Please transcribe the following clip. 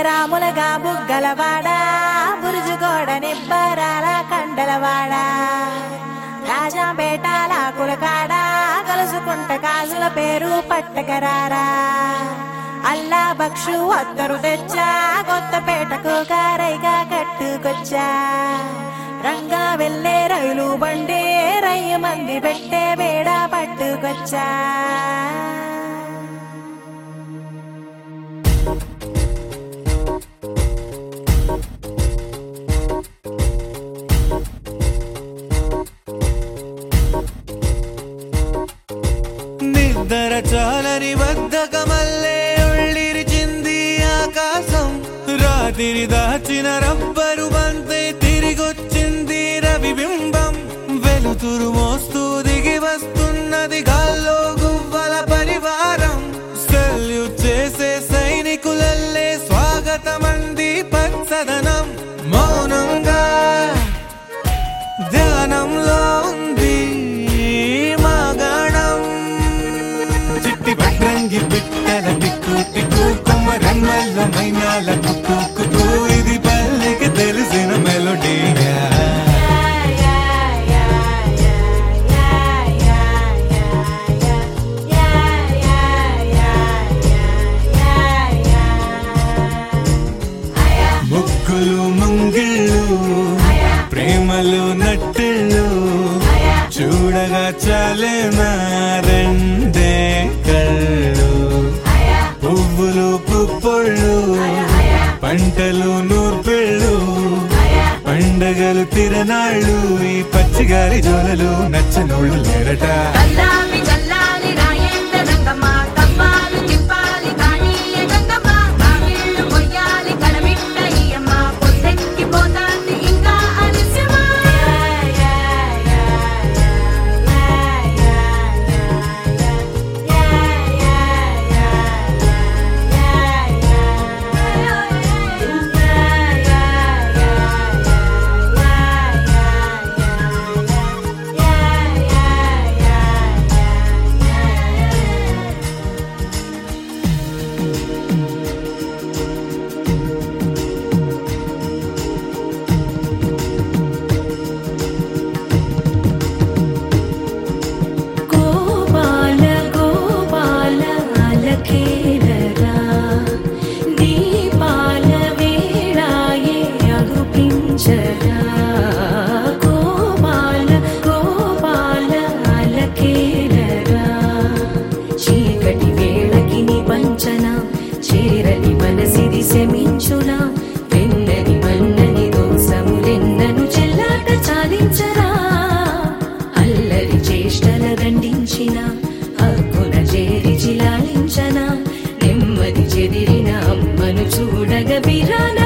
రాములగా బుగ్గలవాడా బురుజుగోడ నిబ్బరాల కండలవాడా రాజాపేటాల కులకాడ కలుసుకుంట కాజుల పేరు పట్టకరారా అల్లా బక్షు అత్తరు తెచ్చా కొత్తపేటకు కారైగా కట్టుకొచ్చా రంగా వెళ్ళే రైలు బండి రయ్య మంది పెట్టే బేడ పట్టుకొచ్చా నిద్ర చాలని బద్ధకమల్లే ఉళ్ళిరిచింది ఆకాశం రాత్రి దాచిన రబ్బరు బంతే తిరిగొచ్చింది రవిబింబం వెలుతురు మోస్తూ దిగి వస్తున్నది గాల్లో గువ్వల పరివారం సెల్యూట్ చేసే సైనికులల్లే స్వాగతమంది పచ్చదనం మౌనంగా ధ్యానంలో ఉంది మాగాణం చిట్టి భద్రంగి బిట్టల టిక్కు టిక్కు కొమ్మ రంగల్ల మైనాల కుక్కు కుక్కు ఇది పల్లికి తెలిసిన మెలోడీగా ముగ్గులు ముంగిళ్ళు ప్రేమలు నట్టిళ్ళు చూడగా చాలేనా రెండే కళ్ళు పువ్వులు పుప్పొళ్ళు పంటలు నూర్పిళ్ళు పండగలు తిరనాళ్ళు ఈ పచ్చిగారి జోలలు నచ్చనోళ్ళు లేరట చల్లాలి చల్లాలి రాయేంద్ర రంగమ్మ కవ్వాలి తిప్పాలి కానీయ గంగమ్మ కావిళ్ళు కొయ్యాలి కడమిట్ట ఈయమ్మ పొద్దెక్కి పోతాంది ఇంకా అలిస్యమా గోపాల గోపాల అలకేరరా దీపాల వేళాయే అగుపించరా గోపాల గోపాల అలకేరరా చీకటి వేళకి నిబంచన చేరని మనసిది శమించునా వెన్నని మన్నని దోసములెన్నను చెల్లాట చాలించరా అల్లరి చేష్టల దండించిన హక్కున చేరి చిలాలించన నెమ్మది చెదిరిన అమ్మను చూడగ బిరాన